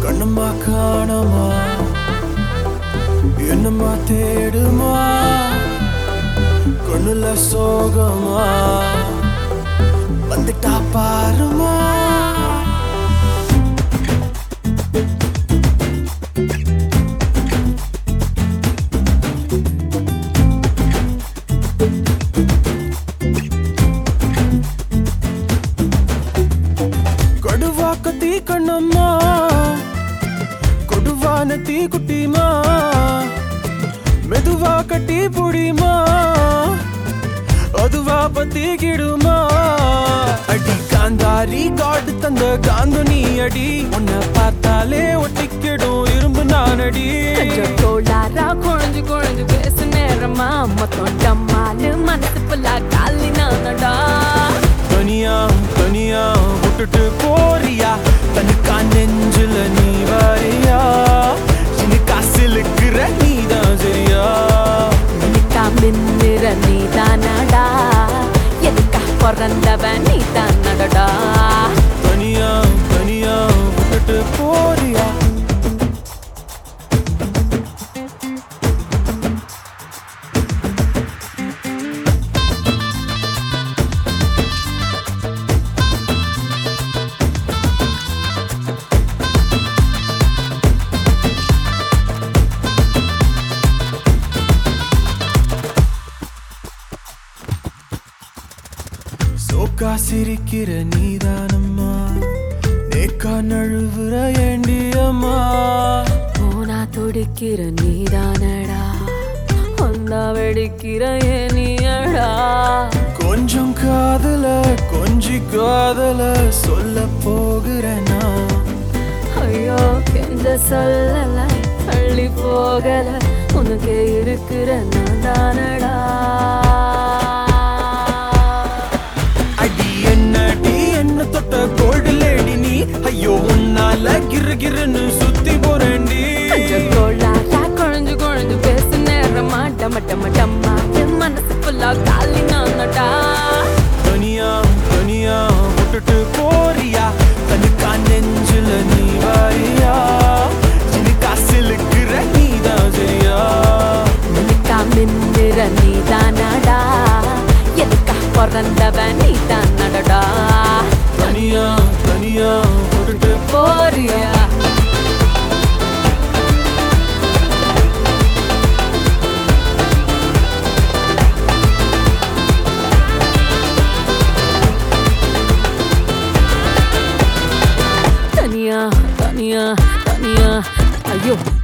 கண்ணுமா காணமா என்னம்மா தேடுமா கண்ணுல சோகமா வந்துட்டா பாருமா கடுவா கத்தி கண்ணம்மா கொடுவான தீ குட்டிமா மெதுவா கட்டி புடிமா அதுவா பத்திக்கிடுமா அடி காந்தாரி காடு தந்த காந்து நீ அடி உன்னை பார்த்தாலே ஒட்டிக்கிடும் இரும்பு நானடி கொஞ்சம் கோளாரா குழஞ்சு குழஞ்சு பேசு நேரமா மொத்தம் டம்மாலு மனசு புல்லா காலி நானடா தனியா தனியா விட்டுட்டு போறியா தனிக்கா நெஞ்சுல நீ வாரியா இனி காசிலுக்குற நீதான் சரியா நிக்கா மின்னிற நீ தானடா எதுக்கா பிறந்தவன் நீ தானடா தனியா தனியா விட்டுட்டு போறியா சோக்கா சிரிக்கிற நீதானம்மா நேக்கா நழுவுற ஏண்டியம்மா போனா துடிக்கிற நீ தானடா ஒன்னா வெடிக்கிற ஏன் நீயடா கொஞ்சம் காதல கொஞ்சி காதல சொல்ல போகிறேனா ஐயோ கெஞ்ச சொல்லல தள்ளி போகல உனக்கு இருக்கிற நான் தானடா அடி என்னடி என்ன தொட்ட கோல்டு லேடி நீ ஐயோ உன்னால கிரு கிருன்னு சுத்தி போறேன்டி கொஞ்சம் கோளாரா குழஞ்சு குழஞ்சு பேசு நேரமா டம டம டம்மா என் மனசு ஃபுல்லா காலி நானடா தனியா தனியா விட்டுட்டு போறியா தனிக்கா நெஞ்சுல நீ வாரியா இனி காசிலுக்குற நீதான் சரியா நிக்கா மின்னிற நீ தானடா எதுக்கா பிறந்தவன் நீ தானடா தனியா தனியா விட்டுட்டு போறியா தனியா தனியா தனியா ஐயோ